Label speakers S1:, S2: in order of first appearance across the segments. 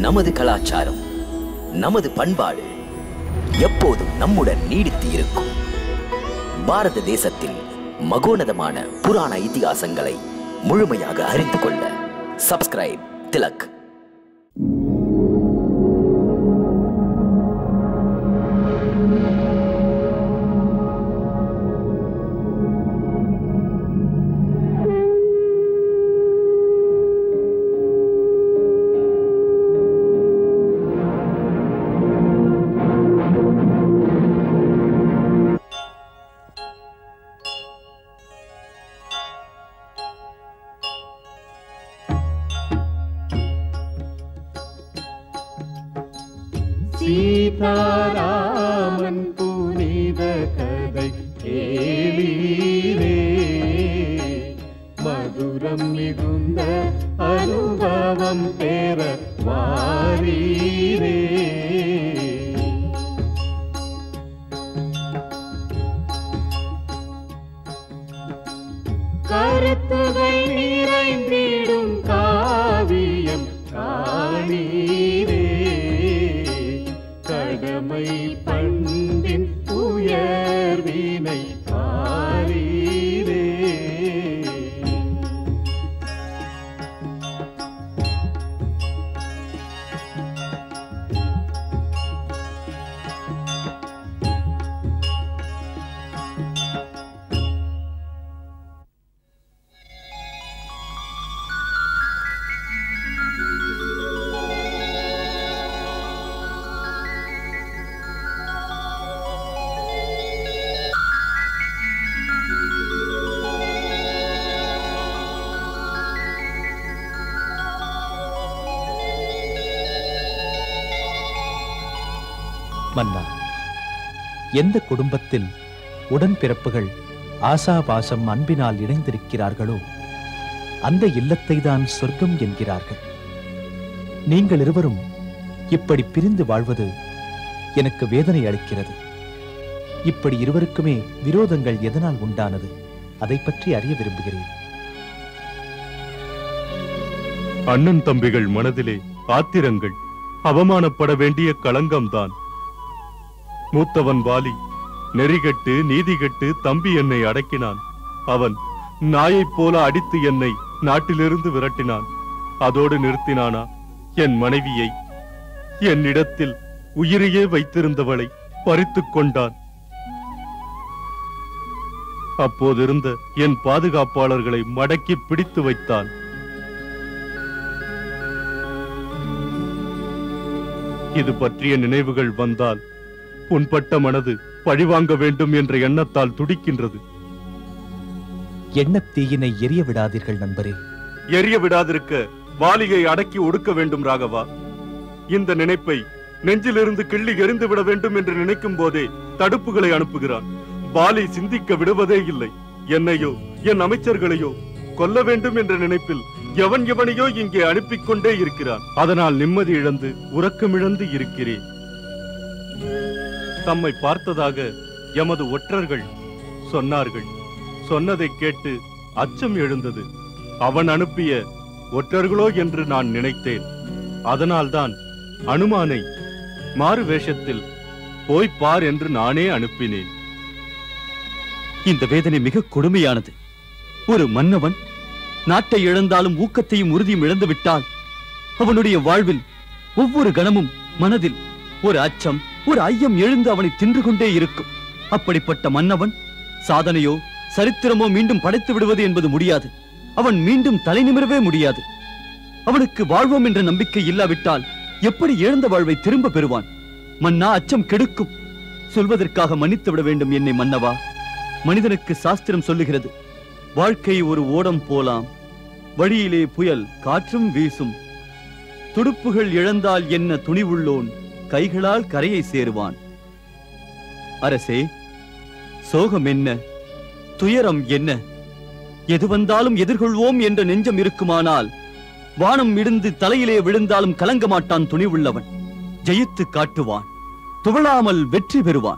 S1: நமது கலாச்சாரம் நமது பண்பாடு எப்போதும் நம்முடன் நீடித்து இருக்கும் பாரத தேசத்தில் மகோனதமான புராண இதிகாசங்களை முழுமையாக அறிந்து கொள்ள சப்ஸ்கிரைப் திலக்
S2: சீதாராமன் புனித கதை கேளீரே மதுரம் மிகுந்த அனுபவம் பெற வாரீரே கருத்துகள் நிறைந்திடும் காவியம் காணீரே கடமை பண்பின் உயர்வினை பாரீரே
S3: மன்னா எந்த குடும்பத்தில் உடன்பிறப்புகள் ஆசாபாசம் அன்பினால் இணைந்திருக்கிறார்களோ அந்த இல்லத்தை தான் சொர்க்கம் என்கிறார்கள் நீங்கள் இருவரும் இப்படி பிரிந்து வாழ்வது எனக்கு வேதனை அளிக்கிறது இப்படி இருவருக்குமே விரோதங்கள் எதனால் உண்டானது அதை பற்றி அறிய விரும்புகிறேன்
S2: அண்ணன் தம்பிகள் மனதிலே ஆத்திரங்கள் அவமானப்பட வேண்டிய களங்கம்தான் மூத்தவன் வாலி நெறிகட்டு நீதிகட்டு தம்பி என்னை அடக்கினான் அவன் நாயைப் போல அடித்து என்னை நாட்டிலிருந்து விரட்டினான் அதோடு நிறுத்தினானா என் மனைவியை என்னிடத்தில் உயிரையே வைத்திருந்தவளை பறித்துக் கொண்டான் அப்போதிருந்த என் பாதுகாப்பாளர்களை மடக்கி பிடித்து வைத்தான் இது பற்றிய நினைவுகள் வந்தால் புண்பட்ட மனது பழிவாங்க வேண்டும் என்ற எண்ணத்தால் துடிக்கின்றது
S3: எண்ணத் தீயினை எரிய விடாதீர்கள் நண்பரே
S2: எரிய விடாதிருக்க வாலியை அடக்கி ஒடுக்க வேண்டும் ராகவா இந்த நினைப்பை நெஞ்சிலிருந்து கிள்ளி எறிந்து விட வேண்டும் என்று நினைக்கும் போதே தடுப்புகளை அனுப்புகிறான் வாலி சிந்திக்க விடுவதே இல்லை என்னையோ என் அமைச்சர்களையோ கொல்ல வேண்டும் என்ற நினைப்பில் எவன் எவனையோ இங்கே அனுப்பிக் கொண்டே இருக்கிறான் அதனால் நிம்மதி இழந்து உறக்கமிழந்து இருக்கிறேன் தம்மை பார்த்ததாக எமது ஒற்றர்கள் சொன்னார்கள் சொன்னதை கேட்டு அச்சம் எழுந்தது அவன் அனுப்பிய ஒற்றர்களோ என்று நான் நினைத்தேன் அதனால்தான் அனுமானை மாறு வேஷத்தில் போய் பார் என்று நானே அனுப்பினேன்
S4: இந்த வேதனை மிக கொடுமையானது ஒரு மன்னவன் நாட்டை இழந்தாலும் ஊக்கத்தையும் உறுதியும் இழந்து விட்டால் அவனுடைய வாழ்வில் ஒவ்வொரு கணமும் மனதில் ஒரு அச்சம் ஒரு ஐயம் எழுந்து அவனை தின்று கொண்டே இருக்கும் அப்படிப்பட்ட மன்னவன் சாதனையோ சரித்திரமோ மீண்டும் படைத்து விடுவது என்பது முடியாது அவன் மீண்டும் தலை நிமிரவே முடியாது அவனுக்கு வாழ்வோம் என்ற நம்பிக்கை இல்லாவிட்டால் எப்படி இழந்த வாழ்வை திரும்ப பெறுவான் மன்னா அச்சம் கெடுக்கும் சொல்வதற்காக மன்னித்து விட வேண்டும் என்னை மன்னவா மனிதனுக்கு சாஸ்திரம் சொல்லுகிறது வாழ்க்கை ஒரு ஓடம் போலாம் வழியிலே புயல் காற்றும் வீசும் துடுப்புகள் இழந்தால் என்ன துணிவுள்ளோன் கைகளால் கரையை சேருவான் அரசே சோகம் என்ன துயரம் என்ன எது வந்தாலும் எதிர்கொள்வோம் என்ற நெஞ்சம் இருக்குமானால் வானம் இடிந்து தலையிலே விழுந்தாலும் கலங்க மாட்டான் துணிவுள்ளவன் ஜெயித்து காட்டுவான் துவளாமல் வெற்றி பெறுவான்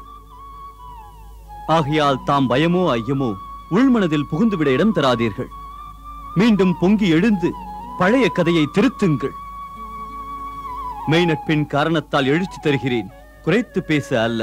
S4: ஆகையால் தாம் பயமோ ஐயமோ உள்மனதில் புகுந்துவிட இடம் தராதீர்கள் மீண்டும் பொங்கி எழுந்து பழைய கதையை திருத்துங்கள் மெய் நட்பின் காரணத்தால் எழுச்சி தருகிறேன் குறைத்து பேச அல்ல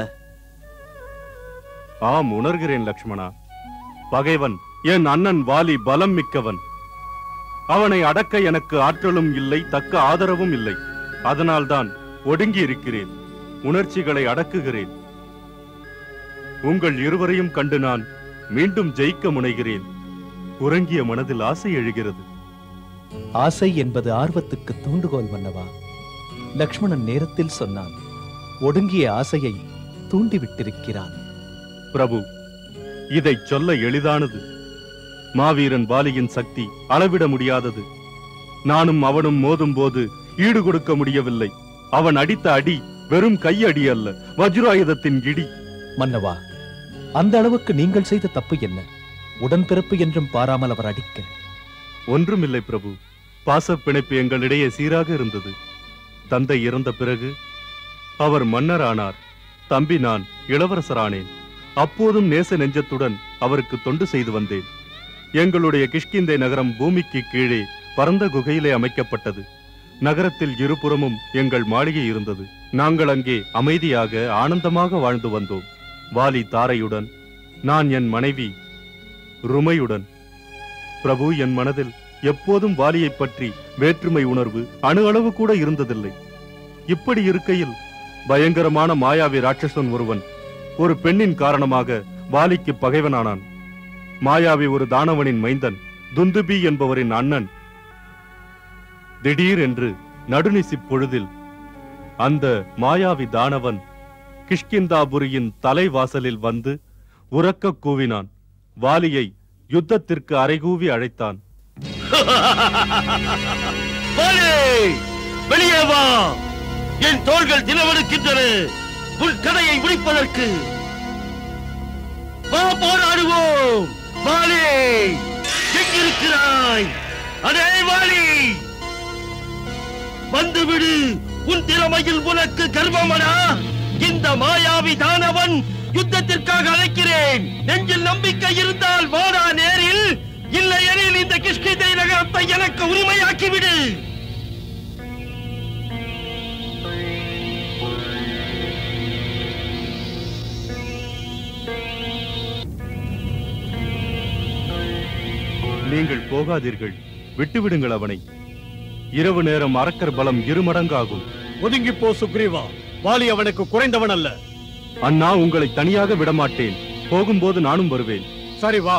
S2: ஆம் உணர்கிறேன் லக்ஷ்மணா பகைவன் என் அண்ணன் வாலி பலம் மிக்கவன் அவனை அடக்க எனக்கு ஆற்றலும் இல்லை தக்க ஆதரவும் இல்லை அதனால்தான் ஒடுங்கி இருக்கிறேன் உணர்ச்சிகளை அடக்குகிறேன் உங்கள் இருவரையும் கண்டு நான் மீண்டும் ஜெயிக்க முனைகிறேன் உறங்கிய மனதில் ஆசை எழுகிறது
S3: ஆசை என்பது ஆர்வத்துக்கு தூண்டுகோல் மன்னவா லக்ஷ்மணன் நேரத்தில் சொன்னான் ஒடுங்கிய ஆசையை தூண்டிவிட்டிருக்கிறான்
S2: பிரபு இதைச் சொல்ல எளிதானது மாவீரன் பாலியின் சக்தி அளவிட முடியாதது நானும் அவனும் மோதும் போது ஈடு கொடுக்க முடியவில்லை அவன் அடித்த அடி வெறும் கையடி அல்ல வஜ்ராயுதத்தின் இடி
S3: மன்னவா அந்த அளவுக்கு நீங்கள் செய்த தப்பு என்ன உடன்பிறப்பு என்றும் பாராமல் அவர் அடிக்க
S2: ஒன்றுமில்லை பிரபு பாசப் பிணைப்பு எங்களிடையே சீராக இருந்தது தந்தை இறந்த பிறகு அவர் மன்னரானார் தம்பி நான் இளவரசரானேன் அப்போதும் நேச நெஞ்சத்துடன் அவருக்கு தொண்டு செய்து வந்தேன் எங்களுடைய கிஷ்கிந்தை நகரம் பூமிக்கு கீழே பரந்த குகையிலே அமைக்கப்பட்டது நகரத்தில் இருபுறமும் எங்கள் மாளிகை இருந்தது நாங்கள் அங்கே அமைதியாக ஆனந்தமாக வாழ்ந்து வந்தோம் வாலி தாரையுடன் நான் என் மனைவி ருமையுடன் பிரபு என் மனதில் எப்போதும் வாலியைப் பற்றி வேற்றுமை உணர்வு அணு அளவு கூட இருந்ததில்லை இப்படி இருக்கையில் பயங்கரமான மாயாவி ராட்சசன் ஒருவன் ஒரு பெண்ணின் காரணமாக வாலிக்கு பகைவனானான் மாயாவி ஒரு தானவனின் மைந்தன் துந்துபி என்பவரின் அண்ணன் திடீர் என்று நடுநிசிப் பொழுதில் அந்த மாயாவி தானவன் கிஷ்கிந்தாபுரியின் தலைவாசலில் வந்து உரக்க கூவினான் வாலியை யுத்தத்திற்கு அறைகூவி அழைத்தான்
S5: வாலே வெளியே வா என் தோள்கள் தினவெடுக்கின்றன உன் கதையை முடிப்பதற்கு வா போராடுவோம் வாலே எங்கிருக்கிறாய் அதே வாலி வந்துவிடு உன் திறமையில் உனக்கு கர்வமடா இந்த மாயாவி தானவன் யுத்தத்திற்காக அழைக்கிறேன் நெஞ்சில் நம்பிக்கை இருந்தால் வாடா நேரில் இல்லையெனில் இந்த கிஷ்கிதை நகரத்தை எனக்கு உரிமையாக்கிவிடு
S2: நீங்கள் போகாதீர்கள் விட்டுவிடுங்கள் அவனை இரவு நேரம் அரக்கர் பலம் இருமடங்காகும்
S5: ஒதுங்கி போ சுக்ரீவா வாலி அவனுக்கு குறைந்தவன் அல்ல
S2: அண்ணா உங்களை தனியாக விடமாட்டேன் போகும்போது நானும் வருவேன்
S5: சரி வா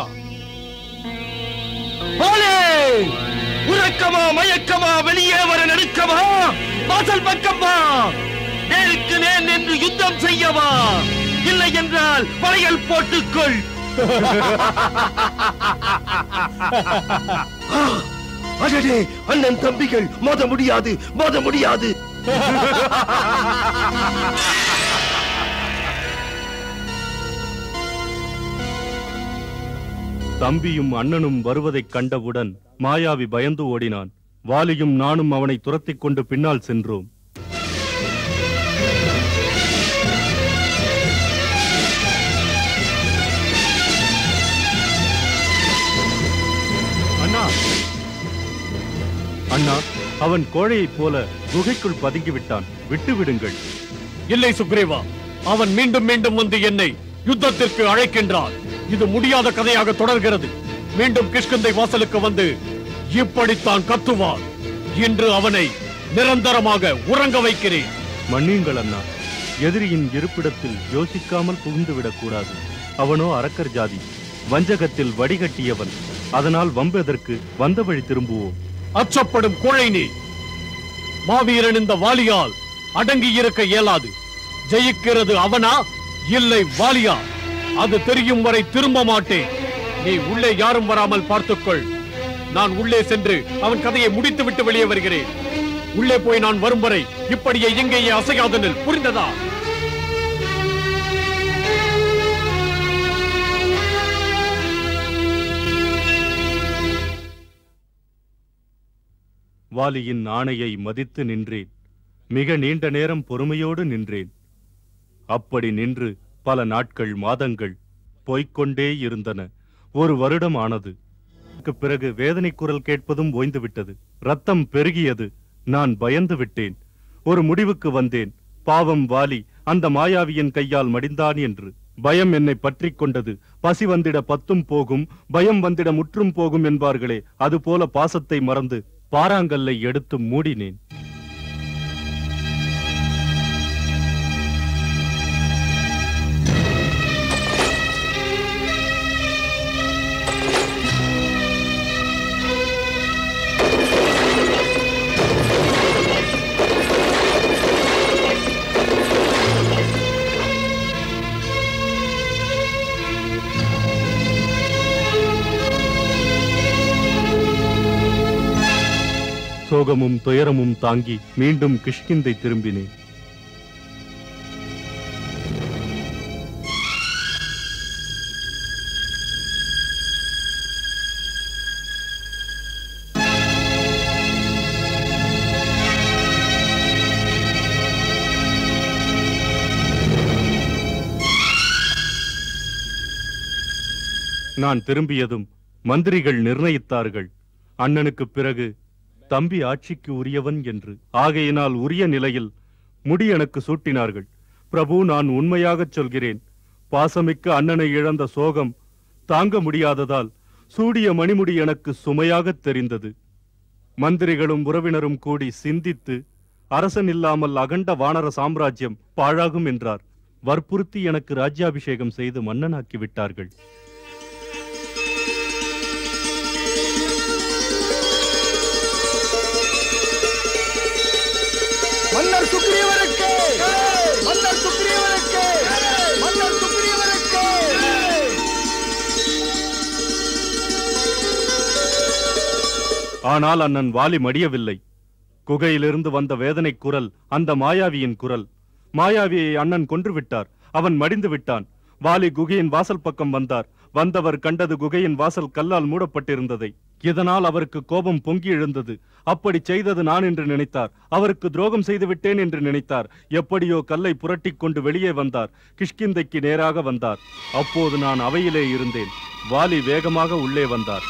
S5: வாலே உறக்கமா மயக்கமா வெளியே வர நடுக்கமா வாசல் பக்கம் வா நேருக்கு நேர் நின்று யுத்தம் செய்யவா இல்லை என்றால் வளையல் போட்டுக்கொள் ஆ, அடடே அண்ணன் தம்பிகள் மோத முடியாது மோத முடியாது
S2: தம்பியும் அண்ணனும் வருவதைக் கண்டவுடன் மாயாவி பயந்து ஓடினான் வாலியும் நானும் அவனை துரத்திக் கொண்டு பின்னால் சென்றோம் அண்ணா அண்ணா அவன் கோழையைப் போல குகைக்குள் பதுங்கிவிட்டான் விட்டு விடுங்கள்
S5: இல்லை சுக்ரீவா அவன் மீண்டும் மீண்டும் வந்து என்னை யுத்தத்திற்கு அழைக்கின்றான் இது முடியாத கதையாக தொடர்கிறது மீண்டும் கிஷ்கந்தை வாசலுக்கு வந்து இப்படித்தான் கத்துவான் இன்று அவனை நிரந்தரமாக உறங்க வைக்கிறேன்
S2: மன்னியுங்கள் அண்ணா எதிரியின் இருப்பிடத்தில் யோசிக்காமல் புகுந்துவிடக் கூடாது அவனோ அரக்கர் ஜாதி வஞ்சகத்தில் வடிகட்டியவன் அதனால் வம்பெதற்கு வந்த வழி திரும்புவோம்
S5: அச்சப்படும் கோழை நீ மாவீரன் இந்த வாலியால் அடங்கி இருக்க இயலாது ஜெயிக்கிறது அவனா இல்லை வாலியா அது தெரியும் வரை திரும்ப மாட்டேன் நீ உள்ளே யாரும் வராமல் பார்த்துக்கொள் நான் உள்ளே சென்று அவன் கதையை முடித்துவிட்டு வெளியே வருகிறேன் உள்ளே போய் நான் வரும் வரை இப்படியே எங்கேயே அசையாது நில் புரிந்ததா
S2: வாலியின் ஆணையை மதித்து நின்றேன் மிக நீண்ட நேரம் பொறுமையோடு நின்றேன் அப்படி நின்று பல நாட்கள் மாதங்கள் போய்க்கொண்டே இருந்தன ஒரு வருடம் ஆனது அதற்குப் பிறகு வேதனை குரல் கேட்பதும் ஓய்ந்துவிட்டது ரத்தம் பெருகியது நான் பயந்து விட்டேன் ஒரு முடிவுக்கு வந்தேன் பாவம் வாலி அந்த மாயாவியின் கையால் மடிந்தான் என்று பயம் என்னை பற்றிக் கொண்டது பசி வந்திட பத்தும் போகும் பயம் வந்திட முற்றும் போகும் என்பார்களே அதுபோல பாசத்தை மறந்து பாறாங்கல்லை எடுத்து மூடினேன் சோகமும் துயரமும் தாங்கி மீண்டும் கிஷ்கிந்தை திரும்பினேன் நான் திரும்பியதும் மந்திரிகள் நிர்ணயித்தார்கள் அண்ணனுக்குப் பிறகு தம்பி ஆட்சிக்கு உரியவன் என்று ஆகையினால் உரிய நிலையில் முடி எனக்கு சூட்டினார்கள் பிரபு நான் உண்மையாகச் சொல்கிறேன் பாசமிக்க அண்ணனை இழந்த சோகம் தாங்க முடியாததால் சூடிய மணிமுடி எனக்கு சுமையாகத் தெரிந்தது மந்திரிகளும் உறவினரும் கூடி சிந்தித்து அரசன் இல்லாமல் அகண்ட வானர சாம்ராஜ்யம் பாழாகும் என்றார் வற்புறுத்தி எனக்கு ராஜ்யாபிஷேகம் செய்து மன்னனாக்கி விட்டார்கள்
S6: மன்னர் சுக்ரீவனுக்கு மன்னர் சுக்ரீவனுக்கு மன்னர் சுக்ரீவனுக்கு
S2: ஆனால் அண்ணன் வாலி மடியவில்லை குகையிலிருந்து வந்த வேதனை குரல் அந்த மாயாவியின் குரல் மாயாவியை அண்ணன் கொன்று விட்டார் அவன் மடிந்து விட்டான் வாலி குகையின் வாசல் பக்கம் வந்தார் வந்தவர் கண்டது குகையின் வாசல் கல்லால் மூடப்பட்டிருந்ததை இதனால் அவருக்கு கோபம் பொங்கி எழுந்தது அப்படி செய்தது நான் என்று நினைத்தார் அவருக்கு துரோகம் செய்து விட்டேன் என்று நினைத்தார் எப்படியோ கல்லை புரட்டிக் கொண்டு வெளியே வந்தார் கிஷ்கிந்தைக்கு நேராக வந்தார் அப்போது நான் அவையிலே இருந்தேன் வாலி வேகமாக உள்ளே வந்தார்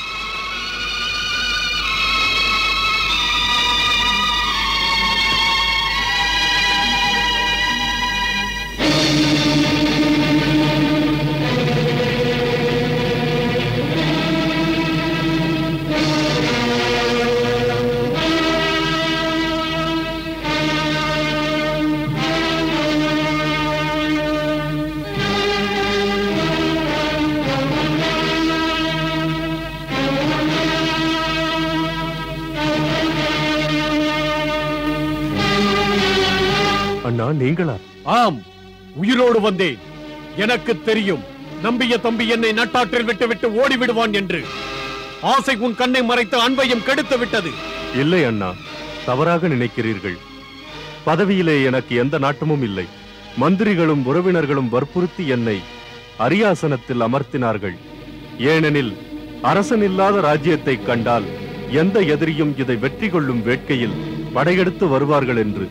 S2: அண்ணா நீங்களா
S5: ஆம் உயிரோடு வந்தேன் எனக்கு தெரியும் நம்பிய தம்பி என்னை நட்டாற்றில் விட்டு விட்டு ஓடி விடுவான் என்று ஆசை உன் கண்ணை மறைத்து அன்பையும் கெடுத்து விட்டது
S2: இல்லை அண்ணா தவறாக நினைக்கிறீர்கள் பதவியிலே எனக்கு எந்த நாட்டமும் இல்லை மந்திரிகளும் உறவினர்களும் வற்புறுத்தி என்னை அரியாசனத்தில் அமர்த்தினார்கள் ஏனெனில் அரசன் இல்லாத ராஜ்யத்தை கண்டால் எந்த எதிரியும் இதை வெற்றி கொள்ளும் வேட்கையில் படையெடுத்து வருவார்கள் என்று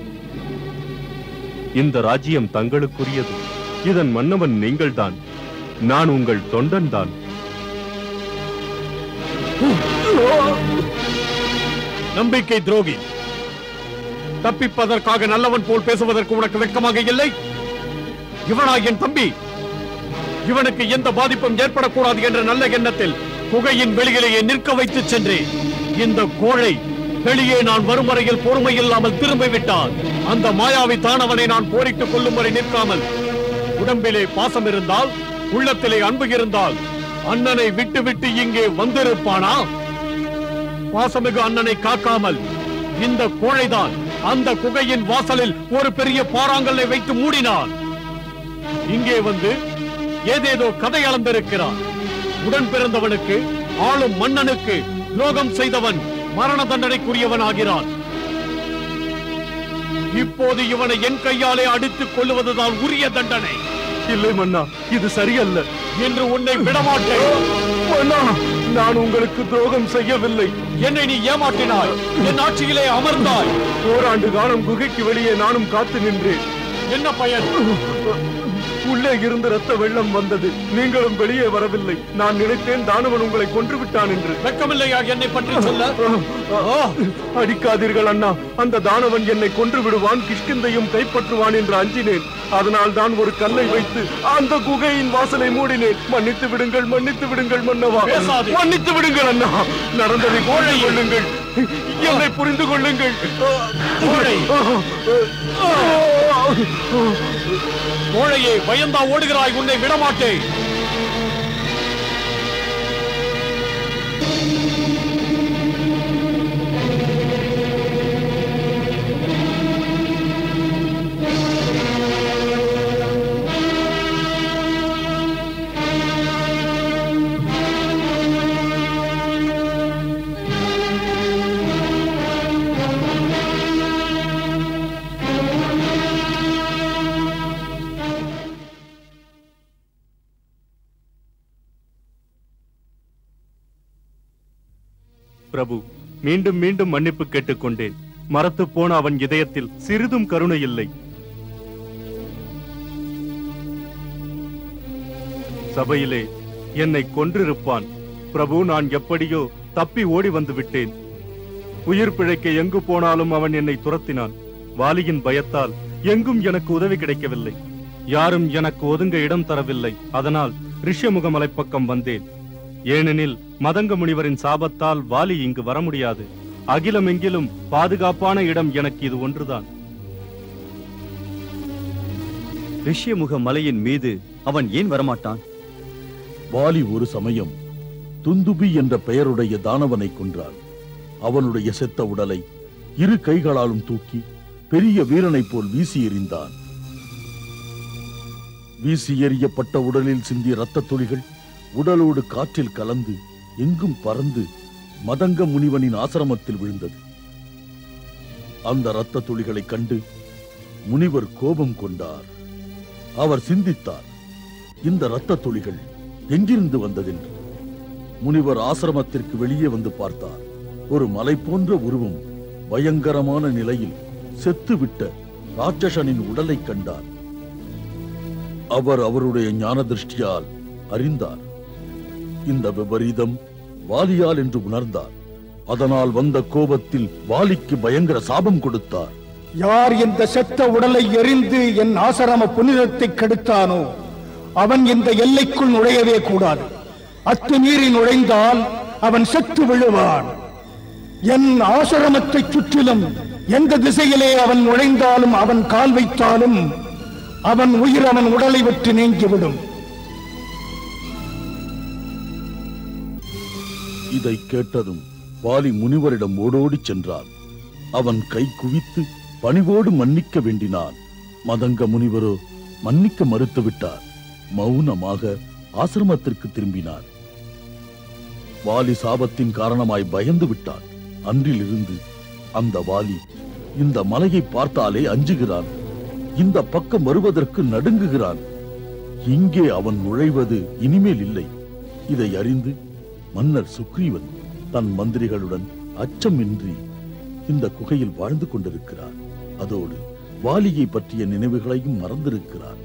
S2: இந்த ராஜ்யம் தங்களுக்குரியது இதன் மன்னவன் நீங்கள்தான் நான் உங்கள் தொண்டன்தான்
S5: நம்பிக்கை துரோகி தப்பிப்பதற்காக நல்லவன் போல் பேசுவதற்கு உனக்கு வெட்கமாக இல்லை இவனா என் தம்பி இவனுக்கு எந்த பாதிப்பும் ஏற்படக்கூடாது என்ற நல்ல எண்ணத்தில் குகையின் வெளியிலேயே நிற்க வைத்து சென்றேன் இந்த கோழை வெளியே நான் வரும் வரையில் பொறுமை இல்லாமல் திரும்பி விட்டான் அந்த மாயாவி தானவனை நான் போரிட்டுக் கொள்ளும் வரை நிற்காமல் உடம்பிலே பாசம் இருந்தால் உள்ளத்திலே அன்பு இருந்தால் அண்ணனை விட்டு விட்டு இங்கே வந்திருப்பானா பாசமிகு அண்ணனை காக்காமல் இந்த கோழைதான் அந்த குகையின் வாசலில் ஒரு பெரிய பாறாங்கல்லை வைத்து மூடினான் இங்கே வந்து ஏதேதோ கதை அளந்திருக்கிறான் உடன் பிறந்தவனுக்கு ஆளும் மன்னனுக்கு துரோகம் செய்தவன் மரண தண்டனைக்குரியவன் ஆகிறான் இப்போது இவனை என் கையாலே அடித்துக் கொள்ளுவதுதான் உரிய தண்டனை
S2: இல்லை மன்னா இது சரியல்ல
S5: என்று உன்னை விடமாட்டேன்
S2: மன்னா நான் உங்களுக்கு துரோகம் செய்யவில்லை
S5: என்னை நீ ஏமாற்றினாய் என் ஆட்சியிலே அமர்ந்தாய்
S2: ஓராண்டு காலம் குகைக்கு வெளியே நானும் காத்து நின்றேன்
S5: என்ன பயன்
S2: உள்ளே இருந்து ரத்த வெள்ளம் வந்தது நீங்களும் வெளியே வரவில்லை நான் நினைத்தேன் தானவன் உங்களை கொன்று விட்டான் என்று
S5: வெட்கமில்லையா என்னை பற்றி சொல்ல
S2: ஆ, அடிக்காதீர்கள் அண்ணா அந்த தானவன் என்னை கொன்று விடுவான் கிஷ்கிந்தையும் கைப்பற்றுவான் என்று அஞ்சினேன் அதனால் தான் ஒரு கல்லை வைத்து அந்த குகையின் வாசலை மூடினேன் மன்னித்து விடுங்கள் மன்னித்து விடுங்கள் மன்னவா
S5: பேசாதே.
S2: மன்னித்து விடுங்கள் அண்ணா நடந்ததை கோழை கொள்ளுங்கள் என்னை புரிந்து கொள்ளுங்கள்
S5: கோழை. கோழையே பயந்தா ஓடுகிறாய் உன்னை விடமாட்டேன்
S2: பிரபு மீண்டும் மீண்டும் மன்னிப்பு கேட்டுக்கொண்டேன் மரத்துப் போன அவன் இதயத்தில் சிறிதும் கருணை இல்லை சபையிலே என்னை கொன்றிருப்பான் பிரபு நான் எப்படியோ தப்பி ஓடி வந்து விட்டேன் உயிர் பிழைக்க எங்கு போனாலும் அவன் என்னை துரத்தினான் வாலியின் பயத்தால் எங்கும் எனக்கு உதவி கிடைக்கவில்லை யாரும் எனக்கு ஒதுங்க இடம் தரவில்லை அதனால் ரிஷமுகமலை பக்கம் வந்தேன் ஏனெனில் மதங்க முனிவரின் சாபத்தால் வாலி இங்கு வர முடியாது அகிலமெங்கிலும் பாதுகாப்பான இடம் எனக்கு இது ஒன்றுதான்
S4: ரிஷ்யமுக மலையின் மீது அவன் ஏன் வரமாட்டான்
S7: வாலி ஒரு சமயம் துந்துபி என்ற பெயருடைய தானவனை கொன்றான் அவனுடைய செத்த உடலை இரு கைகளாலும் தூக்கி பெரிய வீரனைப் போல் வீசி எறிந்தான் வீசி எறியப்பட்ட உடலில் சிந்திய இரத்தத் துளிகள் உடலோடு காற்றில் கலந்து எங்கும் பறந்து மதங்க முனிவனின் ஆசிரமத்தில் விழுந்தது அந்த இரத்தத் துளிகளைக் கண்டு முனிவர் கோபம் கொண்டார் அவர் சிந்தித்தார் இந்த இரத்தத் துளிகள் எங்கிருந்து வந்ததென்று முனிவர் ஆசிரமத்திற்கு வெளியே வந்து பார்த்தார் ஒரு மலை போன்ற உருவம் பயங்கரமான நிலையில் செத்துவிட்ட ராட்சசனின் உடலைக் கண்டார் அவர் அவருடைய ஞான திருஷ்டியால் அறிந்தார் இந்த விபரீதம் வாலியால் என்று உணர்ந்தார் அதனால் வந்த கோபத்தில் வாலிக்கு பயங்கர சாபம் கொடுத்தார்
S6: யார் இந்த செத்த உடலை எரிந்து என் ஆசிரம புனிதத்தை கெடுத்தானோ அவன் இந்த எல்லைக்குள் நுழையவே கூடாது அத்துமீறி நுழைந்தால் அவன் செத்து விழுவான் என் ஆசிரமத்தை சுற்றிலும் எந்த திசையிலே அவன் நுழைந்தாலும் அவன் கால் வைத்தாலும் அவன் உயிர் அவன் உடலை விட்டு நீங்கிவிடும்
S7: இதை கேட்டதும் வாலி முனிவரிடம் ஓடோடிச் சென்றான் அவன் கை குவித்து பணிவோடு மன்னிக்க வேண்டினான் மதங்க முனிவரோ மன்னிக்க மறுத்துவிட்டார் மௌனமாக ஆசிரமத்திற்கு திரும்பினார் வாலி சாபத்தின் காரணமாய் பயந்து விட்டான் அன்றிலிருந்து அந்த வாலி இந்த மலையை பார்த்தாலே அஞ்சுகிறான் இந்த பக்கம் வருவதற்கு நடுங்குகிறான் இங்கே அவன் நுழைவது இனிமேல் இல்லை இதை அறிந்து மன்னர் சுக்ரீவன் தன் மந்திரிகளுடன் அச்சமின்றி இந்த குகையில் வாழ்ந்து கொண்டிருக்கிறார் அதோடு வாலியை பற்றிய நினைவுகளையும் மறந்திருக்கிறார்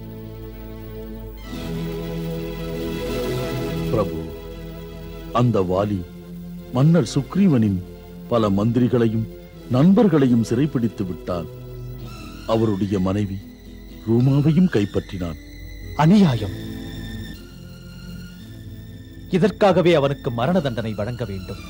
S7: பிரபு அந்த வாலி மன்னர் சுக்ரீவனின் பல மந்திரிகளையும் நண்பர்களையும் சிறைப்பிடித்து விட்டான் அவருடைய மனைவி ரூமாவையும் கைப்பற்றினான்
S3: அநியாயம் இதற்காகவே அவனுக்கு மரண தண்டனை வழங்க வேண்டும்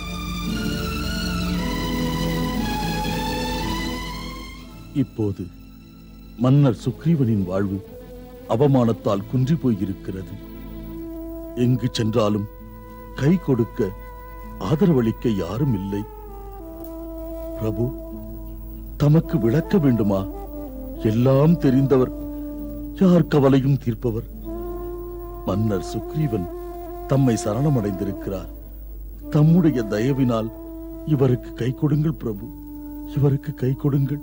S7: இப்போது மன்னர் சுக்ரீவனின் வாழ்வு அவமானத்தால் குன்றி போயிருக்கிறது எங்கு சென்றாலும் கை கொடுக்க ஆதரவளிக்க யாரும் இல்லை பிரபு தமக்கு விளக்க வேண்டுமா எல்லாம் தெரிந்தவர் யார் கவலையும் தீர்ப்பவர் மன்னர் சுக்ரீவன் தம்மை சரணமடைந்திருக்கிறார் தம்முடைய தயவினால் இவருக்கு கை கொடுங்கள் பிரபு இவருக்கு கை கொடுங்கள்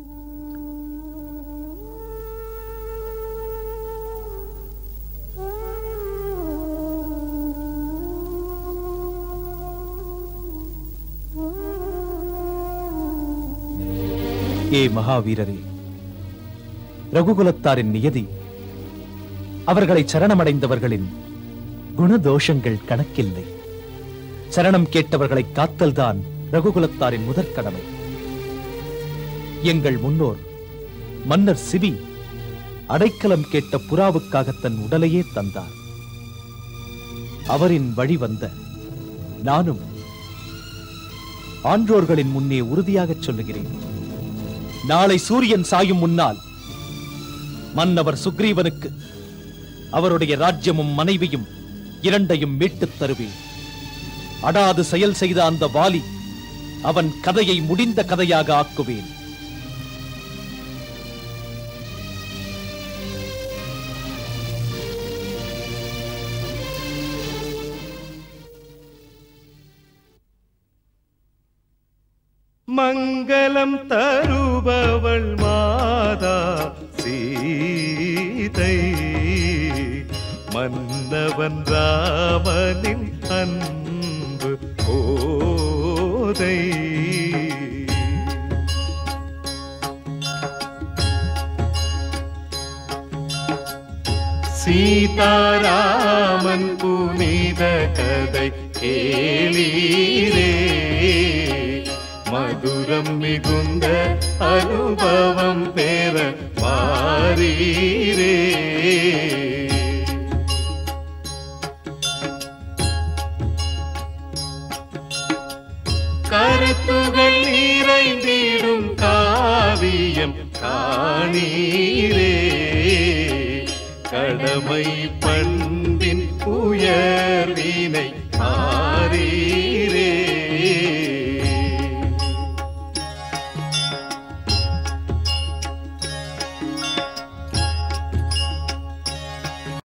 S3: ஏ மகாவீரரே ரகுகுலத்தாரின் நியதி அவர்களை சரணமடைந்தவர்களின் குணதோஷங்கள் கணக்கில்லை சரணம் கேட்டவர்களை காத்தல்தான் ரகுகுலத்தாரின் முதற் கடமை எங்கள் முன்னோர் மன்னர் சிவி அடைக்கலம் கேட்ட புறாவுக்காக தன் உடலையே தந்தார் அவரின் வழி வந்த நானும் ஆன்றோர்களின் முன்னே உறுதியாகச் சொல்லுகிறேன் நாளை சூரியன் சாயும் முன்னால் மன்னவர் சுக்ரீவனுக்கு அவருடைய ராஜ்யமும் மனைவியும் இரண்டையும் மீட்டுத் தருவேன் அடாது செயல் செய்த அந்த வாலி அவன் கதையை முடிந்த கதையாக ஆக்குவேன்
S8: மங்களம் தருபவள் மாதா சீதை மன்னவன் ராமனின் அன்பு போதை சீதாராமன் புனித கதை கேளீரே மதுரம் மிகுந்த அனுபவம் பெற மாறீரே கருத்துகள் நிறைந்திடும் காவியம் காணீரே கடமை பண்பின் உயர்வினை